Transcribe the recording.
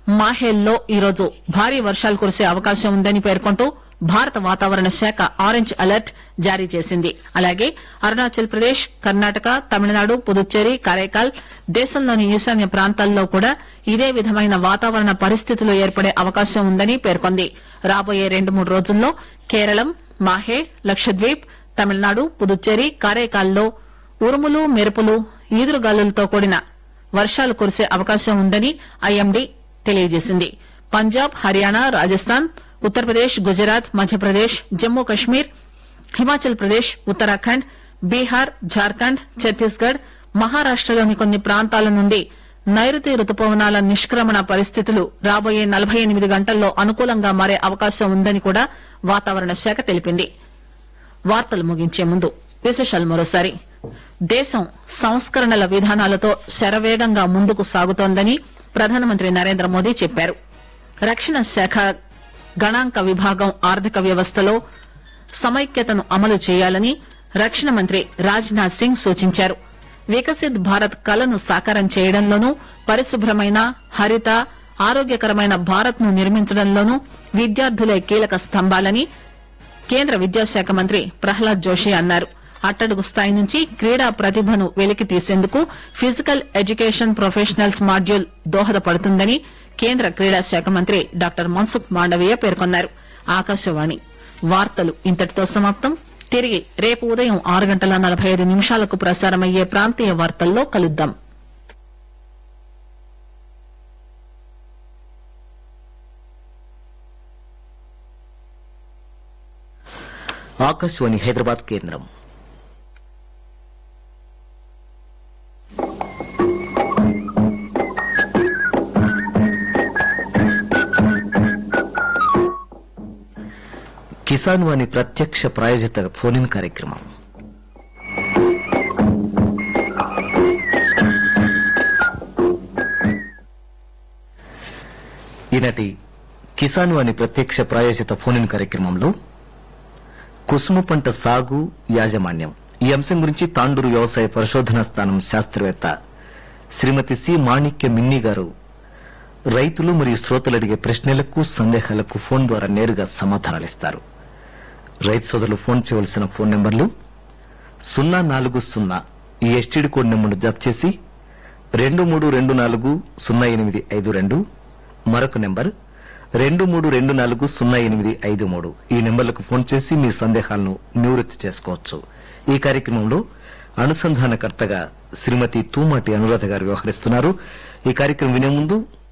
మాహేల్లో ఈరోజు భారీ వర్షాలు కురిసే అవకాశం ఉందని పేర్కొంటూ భారత వాతావరణ శాఖ ఆరెంజ్ అలర్ట్ జారీ చేసింది అలాగే అరుణాచల్ ప్రదేశ్ కర్ణాటక తమిళనాడు పుదుచ్చేరి కరైకాల్ దేశంలోని ఈశాన్య ప్రాంతాల్లో కూడా ఇదే విధమైన వాతావరణ పరిస్థితులు ఏర్పడే అవకాశం ఉందని పేర్కొంది రాబోయే రెండు మూడు రోజుల్లో కేరళం మాహే లక్షద్వీప్ తమిళనాడు పుదుచ్చేరి కారైకాల్లో ఉరుములు మెరుపులు ఈదురుగాలులతో కూడిన వర్షాలు కురిసే అవకాశం ఉందని ఐఎండీ తెలియజేసింది పంజాబ్ హర్యానా రాజస్థాన్ ఉత్తరప్రదేశ్ గుజరాత్ మధ్యప్రదేశ్ జమ్మూ కశ్మీర్ హిమాచల్ ప్రదేశ్ ఉత్తరాఖండ్ బీహార్ జార్ఖండ్ ఛత్తీస్గఢ్ మహారాష్టలోని కొన్ని ప్రాంతాల నుండి నైరుతి రుతుపవనాల నిష్క్రమణ పరిస్థితులు రాబోయే నలభై ఎనిమిది గంటల్లో అనుకూలంగా మారే అవకాశం ఉందని కూడా వాతావరణ శాఖ తెలిపింది వార్తలు ముగించే ముందు విశేషాలు మరోసారి దేశం సంస్కరణల విధానాలతో శరవేగంగా ముందుకు సాగుతోందని ప్రధానమంత్రి నరేంద్ర మోదీ చెప్పారు రక్షణ శాఖ గణాంక విభాగం ఆర్థిక వ్యవస్థలో సమైక్యతను అమలు చేయాలని రక్షణ మంత్రి రాజ్నాథ్ సింగ్ సూచించారు వికసిత్ భారత్ కలను సాకారం చేయడంలోనూ పరిశుభ్రమైన హరిత ఆరోగ్యకరమైన భారత్ ను నిర్మించడంలోనూ విద్యార్థులే కీలక స్తంభాలని కేంద్ర విద్యాశాఖ మంత్రి ప్రహ్లాద్ జోషి అన్నారు అట్టడుగు స్థాయి నుంచి క్రీడా ప్రతిభను వెలికి తీసేందుకు ఫిజికల్ ఎడ్యుకేషన్ ప్రొఫెషనల్స్ మాడ్యూల్ దోహదపడుతుందని కేంద్ర క్రీడా శాఖ మంత్రి డాక్టర్ మన్సుఖ్ మాండవీయ పేర్కొన్నారు ఆకాశవాణి వార్తలు ఇంతటితో సమాప్తం తిరిగి రేపు ఉదయం ఆరు గంటల నలభై ఐదు నిమిషాలకు ప్రసారమయ్యే ప్రాంతీయ వార్తల్లో కలుద్దాం ఆకాశవాణి హైదరాబాద్ కేంద్రం కిసాన్ వాణి ప్రత్యక్ష ప్రాయోజిత ఫోన్ ఇన్ కార్యక్రమం ఈనాటి కిసాన్ వాణి ప్రత్యక్ష ప్రాయోజిత ఫోన్ ఇన్ కార్యక్రమంలో కుసుమ పంట సాగు యాజమాన్యం ఈ అంశం గురించి తాండూరు వ్యవసాయ పరిశోధనా స్థానం శాస్త్రవేత్త శ్రీమతి సి మాణిక్య మిన్ని గారు రైతులు మరియు శ్రోతలు అడిగే ప్రశ్నలకు సందేహాలకు ఫోన్ ద్వారా నేరుగా సమాధానాలిస్తారు రైతు సోదరులు ఫోన్ చేయవలసిన ఫోన్ నెంబర్లు సున్నా నాలుగు సున్నా ఈ ఎస్టీడీ కోడ్ నెంబర్ను జత చేసి రెండు మూడు రెండు నాలుగు సున్నా ఎనిమిది ఐదు రెండు మరొక నెంబర్ రెండు మూడు రెండు నాలుగు సున్నా ఎనిమిది ఐదు మూడు ఈ నెంబర్లకు ఫోన్ చేసి మీ సందేహాలను నివృత్తి చేసుకోవచ్చు ఈ కార్యక్రమంలో అనుసంధానకర్తగా శ్రీమతి తూమాటి అనురాధ గారు వ్యవహరిస్తున్నారు ఈ కార్యక్రమం వినే ముందు